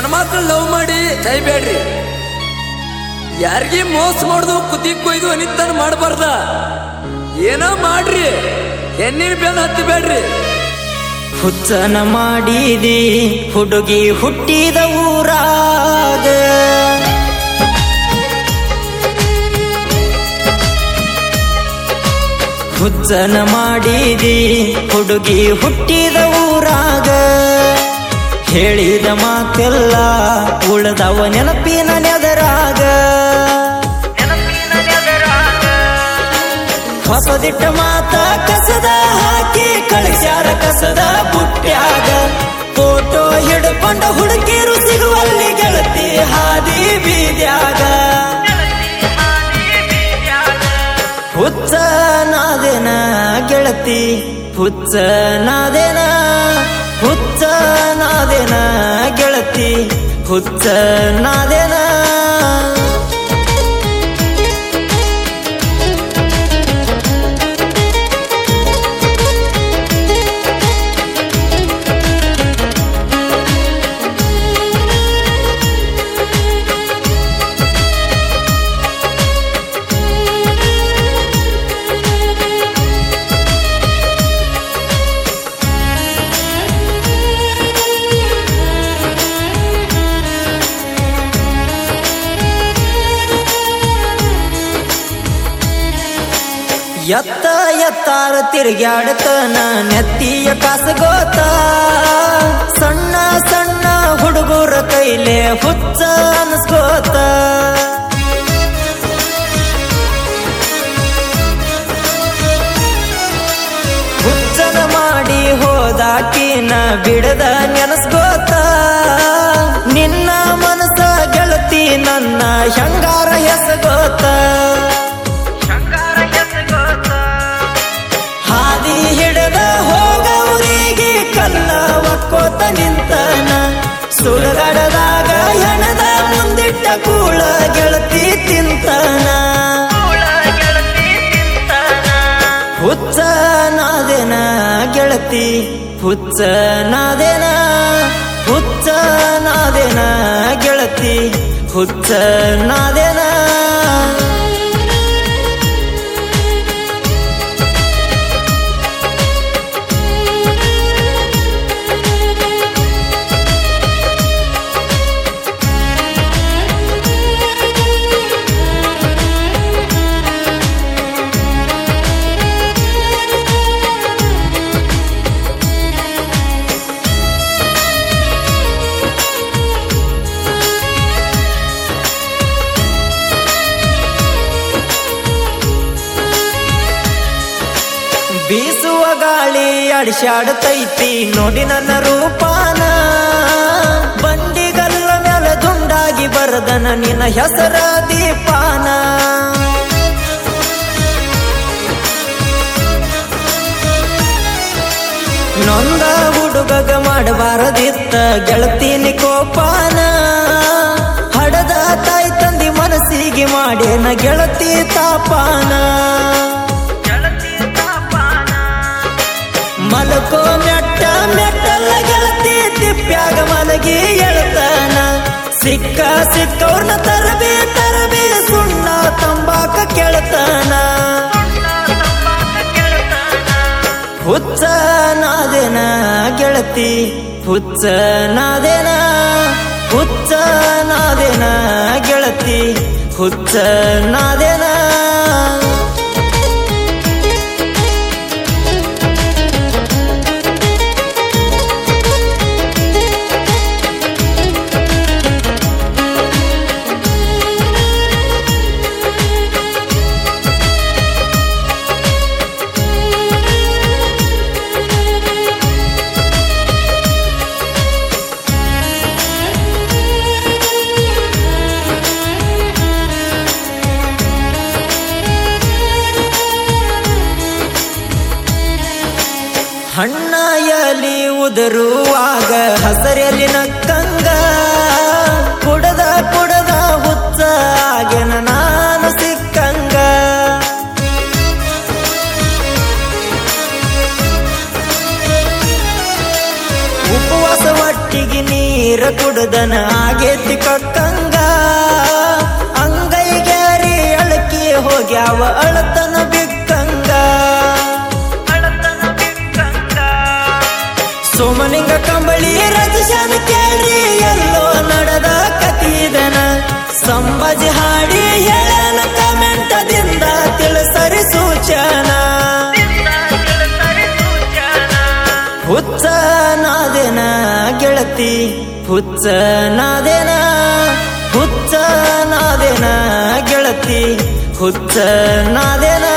ಹೆಣ್ಮಕ್ಳು ಲವ್ ಮಾಡಿ ಸಾಯ್ಬೇಡ್ರಿ ಯಾರಿಗಿ ಮೋಸ ಮಾಡುದು ಕುದಿ ಕೊಯ್ದು ಅನಿತಾನ ಮಾಡಬಾರ್ದ ಏನೋ ಮಾಡ್ರಿ ಹೆಣ್ಣಿನ ಬೆನ್ನ ಹತ್ತಿಬೇಡ್ರಿ ಹುಚ್ಚನ ಮಾಡಿದಿ ಹುಡುಗಿ ಹುಟ್ಟಿದ ಊರಾಗ ಹುಚ್ಚನ ಮಾಡಿದಿ ಹುಡುಗಿ ಹುಟ್ಟಿದ ಊರಾಗ ಹೇಳಿದ ಮಾತೆಲ್ಲ ಉಳದವ ನೆನಪಿನ ನೆದರಾಗ ಹೊಸದಿಟ್ಟ ಮಾತ ಕಸದ ಹಾಕಿ ಕಳಿಸ್ಯಾರ ಕಸದ ಬುಟ್ಟ್ಯಾಗ ಫೋಟೋ ಹಿಡ್ಕೊಂಡ ಹುಡುಗಿರು ಸಿಗುವಲ್ಲಿ ಗೆಳತಿ ಹಾದಿ ಬೀದ್ಯಾಗ ಹುಚ್ಚ ನಾದೇನ ಗೆಳತಿ ಹುಚ್ಚ ನಾದೇನ ಹುಚ್ಚ ನಾದೇನ ಗೆಳತಿ ಹುಚ್ಚ ನಾದೇನ ಎತ್ತ ಎತ್ತಾರ ತಿರುಗ್ಯಾಡತನ ನೆತ್ತಿಯ ಕಾಸಗೋತ ಸಣ್ಣ ಸಣ್ಣ ಹುಡುಗರ ಕೈಲೆ ಹುಚ್ಚ ಅನ್ಸ್ಕೋತ ಹುಚ್ಚನ ಮಾಡಿ ಹೋದಾಕಿನ ಬಿಡದ ನೆನಸ್ಗೋತ ನಿನ್ನ ಮನಸ ಗೆಳತಿ ನನ್ನ ಶಂಗಾರ ಹೆಸಗೋತ ಹಾದಿ ಹಿಡದ ಹೋಗವರಿಗೆ ಕಲ್ಲ ಒಕ್ಕೋತ ನಿಂತನ ಸುಳಗಡದಾಗ ಹೆಣದ ಮುಂದಿಟ್ಟ ಕೂಳ ಗೆಳತಿ ತಿಂತನ ಹುಚ್ಚ ನಾದೇನ ಗೆಳತಿ ಹುಚ್ಚ ನಾದೇನ ಹುಚ್ಚ ನಾದೇನ ಗೆಳತಿ ಹುಚ್ಚ ನಾದೇನ ಬೀಸುವ ಗಾಳಿ ಅಡಿಶಾಡ್ತೈತಿ ನೋಡಿ ನನ್ನ ರೂಪಾನ ಬಂಡಿಗಲ್ಲ ಮೇಲೆ ದುಂಡಾಗಿ ಬರದನ ನಿನ್ನ ಹೆಸರ ದೀಪಾನ ನೊಂದ ಹುಡುಗಗ ಮಾಡಬಾರದಿತ್ತ ಗೆಳತೀನಿ ಕೋಪಾನ ಹಡದ ತಾಯಿ ತಂದಿ ಮನಸ್ಸಿಗೆ ಮಾಡೇನ ಗೆಳತಿ ತಾಪಾನ ಮಲಕೋ ಮೆಟ್ಟ ಮೆಟ್ಟಲ್ಲ ಗೆಳತಿ ತಿಪ್ಪ್ಯಾಗ ಮಲಗಿ ಎಳ್ತಾನ ಸಿಕ್ಕ ಸಿಕ್ಕವ್ರನ್ನ ತರಬಿ ತರಬಿ ಸುಣ್ಣ ತಂಬಾಕ ಕೆಳ್ತಾನ ಹುಚ್ಚ ನಾದೇನ ಗೆಳತಿ ಹುಚ್ಚ ನಾದೇನ ಹುಚ್ಚ ನಾದೇನ ಗೆಳತಿ ಹುಚ್ಚ ನಾದೇನ ಹಣ್ಣ ಎಲಿ ಉದುರುವಾಗ ಹಸರೆಲಿ ನಕ್ಕಂಗ ಕುಡದ ಕುಡದ ಹುಚ್ಚ ಆಗೆನ ನಾನು ಸಿಕ್ಕಂಗ ಉಪವಾಸ ಒಟ್ಟಿಗೆ ನೀ ನೀರ ಕುಡ್ದನ ಆಗೇತಿ ಕಕ್ಕಂಗ ಅಂಗೈಗ್ಯಾರಿ ಅಳಕಿ ಹೋಗ್ಯಾವ ಅಳತನ ಬಿಕ್ಕಂಗ ಸೋಮಲಿಂಗ ಕಂಬಳಿ ರಜಶಾನ ಕೇಳ್ರಿ ಎಲ್ಲೋ ನಡೆದ ಕತಿದನ ಸಂಬಜಿ ಹಾಡಿ ಹೇಳನ ಕಮೆಂಟದಿಂದ ತಿಳಿಸರಿ ಸೂಚನ ಹುಚ್ಚ ನಾದೇನ ಗೆಳತಿ ಹುಚ್ಚ ನಾದೇನ ಹುಚ್ಚ ನಾದೇನ ಗೆಳತಿ ಹುಚ್ಚ ನಾದೇನ